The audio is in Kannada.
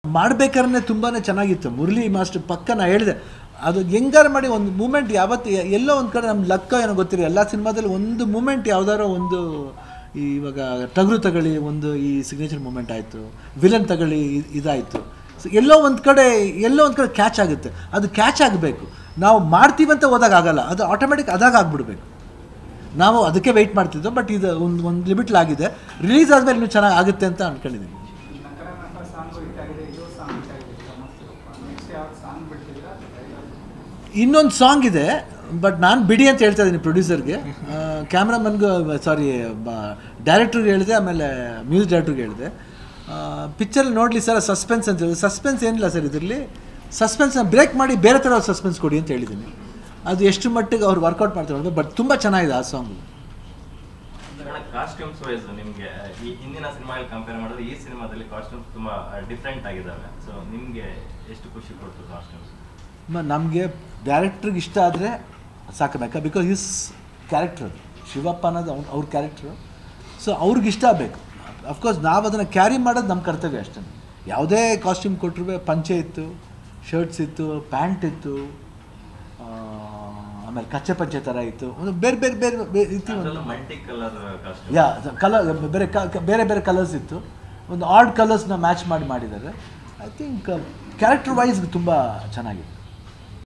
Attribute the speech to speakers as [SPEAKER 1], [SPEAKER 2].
[SPEAKER 1] ಮಾಡ್ಬೇಕಾದ್ರೆ ತುಂಬಾ ಚೆನ್ನಾಗಿತ್ತು ಮುರಳಿ ಮಾಸ್ಟರ್ ಪಕ್ಕ ನಾ ಹೇಳಿದೆ ಅದು ಹೆಂಗಾರು ಮಾಡಿ ಒಂದು ಮೂಮೆಂಟ್ ಯಾವತ್ತು ಎ- ಎಲ್ಲೋ ಒಂದು ಕಡೆ ನಮ್ಮ ಲಕ್ಕ ಏನೋ ಗೊತ್ತಿಲ್ಲ ಎಲ್ಲ ಸಿನಿಮಾದಲ್ಲಿ ಒಂದು ಮೂಮೆಂಟ್ ಯಾವ್ದಾರೋ ಒಂದು ಈ ಇವಾಗ ಟಗರು ತಗೊಳ್ಳಿ ಒಂದು ಈ ಸಿಗ್ನೇಚರ್ ಮೂಮೆಂಟ್ ಆಯಿತು ವಿಲನ್ ತಗೊಳ್ಳಿ ಇ- ಇದಾಯಿತು ಸೊ ಎಲ್ಲೋ ಒಂದು ಕಡೆ ಎಲ್ಲೋ ಒಂದು ಕಡೆ ಕ್ಯಾಚ್ ಆಗುತ್ತೆ ಅದು ಕ್ಯಾಚ್ ಆಗಬೇಕು ನಾವು ಮಾಡ್ತೀವಂತ ಹೋದಾಗ ಆಗಲ್ಲ ಅದು ಆಟೋಮೆಟಿಕ್ ಅದಾಗ ಆಗ್ಬಿಡ್ಬೇಕು ನಾವು ಅದಕ್ಕೆ ವೆಯ್ಟ್ ಮಾಡ್ತಿದ್ದೋ ಬಟ್ ಇದು ಒಂದು ಒಂದು ಲಿಮಿಟ್ಲಾಗಿದೆ ರಿಲೀಸ್ ಆದಮೇಲೆ ಇನ್ನೂ ಚೆನ್ನಾಗಿ ಆಗುತ್ತೆ ಅಂತ ಅಂದ್ಕೊಂಡಿದ್ದೀನಿ
[SPEAKER 2] ನಕರ ನಕರ ಸಾಂಗು ಹಿಟ್ ಆಗಿದೆ ಇದು ಸಾಂಗ್ ಹಿಟ್ ಆಗಿದೆ ನೆಕ್ಸ್ಟ್ ಯಾವ ಸಾಂಗ್ ಬಿಡ್ತಿದ್ದೀರಾ
[SPEAKER 1] ಇನ್ನೊಂದು ಸಾಂಗ್ ಇದೆ ಬಟ್ ನಾನು ಬಿಡಿ ಅಂತ ಹೇಳ್ತಾ ಇದ್ದೀನಿ ಪ್ರೊಡ್ಯೂಸರ್ಗೆ ಕ್ಯಾಮ್ರಾಮನ್ಗೂ ಸಾರಿ ಡೈರೆಕ್ಟ್ರಿಗೆ ಹೇಳಿದೆ ಆಮೇಲೆ ಮ್ಯೂಸಿಕ್ ಡೈರೆಕ್ಟ್ರಿಗೆ ಹೇಳಿದೆ ಪಿಕ್ಚರ್ ನೋಡಲಿ ಸರ್ ಸಸ್ಪೆನ್ಸ್ ಅಂತ ಹೇಳಿದೆ ಸಸ್ಪೆನ್ಸ್ ಏನಿಲ್ಲ ಸರ್ ಇದರಲ್ಲಿ ಸಸ್ಪೆನ್ಸ್ನ ಬ್ರೇಕ್ ಮಾಡಿ ಬೇರೆ ಥರ ಸಸ್ಪೆನ್ಸ್ ಕೊಡಿ ಅಂತ ಹೇಳಿದ್ದೀನಿ ಅದು ಎಷ್ಟು ಮಟ್ಟಿಗೆ ಅವ್ರು ವರ್ಕೌಟ್ ಮಾಡ್ತಾರೆ ಬಟ್ ತುಂಬ ಚೆನ್ನಾಗಿದೆ ಆ ಸಾಂಗ್
[SPEAKER 3] ಕಾಸ್ಟ್ಯೂಮ್ಸ್ ವೈಸ್ ನಿಮ್ಗೆ ಈ ಹಿಂದಿನ ಸಿನಿಮಾಗೆ ಕಂಪೇರ್ ಮಾಡಿದ್ರೆ ಈ ಸಿನಿಮಾದಲ್ಲಿ ಕಾಸ್ಟ್ಯೂಮ್ಸ್ ತುಂಬಾ ಡಿಫ್ರೆಂಟ್ ಆಗಿದ್ದಾವೆ ಸೊ ನಿಮ್ಗೆ ಎಷ್ಟು ಖುಷಿ ಕೊಡ್ತು ಕಾಸ್ಟ್ಯೂಮ್ಸ್
[SPEAKER 1] ನಮಗೆ ಡೈರೆಕ್ಟ್ರಿಗೆ ಇಷ್ಟ ಆದರೆ ಸಾಕಬೇಕಾ ಬಿಕಾಸ್ ಹಿಸ್ ಕ್ಯಾರೆಕ್ಟರ್ ಅದು ಶಿವಪ್ಪ ಅನ್ನೋದು ಅವ್ನು ಅವ್ರ ಕ್ಯಾರೆಕ್ಟ್ರು ಸೊ ಅವ್ರಿಗೆ ಇಷ್ಟ ಆಗಬೇಕು ಅಫ್ಕೋರ್ಸ್ ನಾವು ಅದನ್ನು ಕ್ಯಾರಿ ಮಾಡೋದು ನಮ್ಮ ಕರ್ತವ್ಯ ಅಷ್ಟೇ ಯಾವುದೇ ಕಾಸ್ಟ್ಯೂಮ್ ಕೊಟ್ಟರು ಪಂಚೆ ಇತ್ತು ಶರ್ಟ್ಸ್ ಇತ್ತು ಪ್ಯಾಂಟ್ ಇತ್ತು ಆ, ಆಮೇಲೆ ಕಚ್ಚೆ ಪಂಚೆ ಥರ ಇತ್ತು ಒಂದು ಬೇರೆ ಬೇರೆ ಬೇರೆ ಬೇರೆ ರೀತಿ ಒಂದು
[SPEAKER 3] ಮಲ್ಟಿ ಕಲರ್ ಕಾಸ್ಟ್ಯೂಮ್
[SPEAKER 1] ಯಾ ಕಲರ್ ಬೇರೆ ಕ- ಕ- ಬೇರೆ ಬೇರೆ ಕಲರ್ಸ್ ಇತ್ತು ಒಂದು ಆಡ್ ಕಲರ್ಸ್ನ ಮ್ಯಾಚ್ ಮಾಡಿ ಮಾಡಿದ್ದಾರೆ ಐ ಥಿಂಕ್ ಕ್ಯಾರೆಕ್ಟರ್ ವೈಸ್ ತುಂಬ ಚೆನ್ನಾಗಿದೆ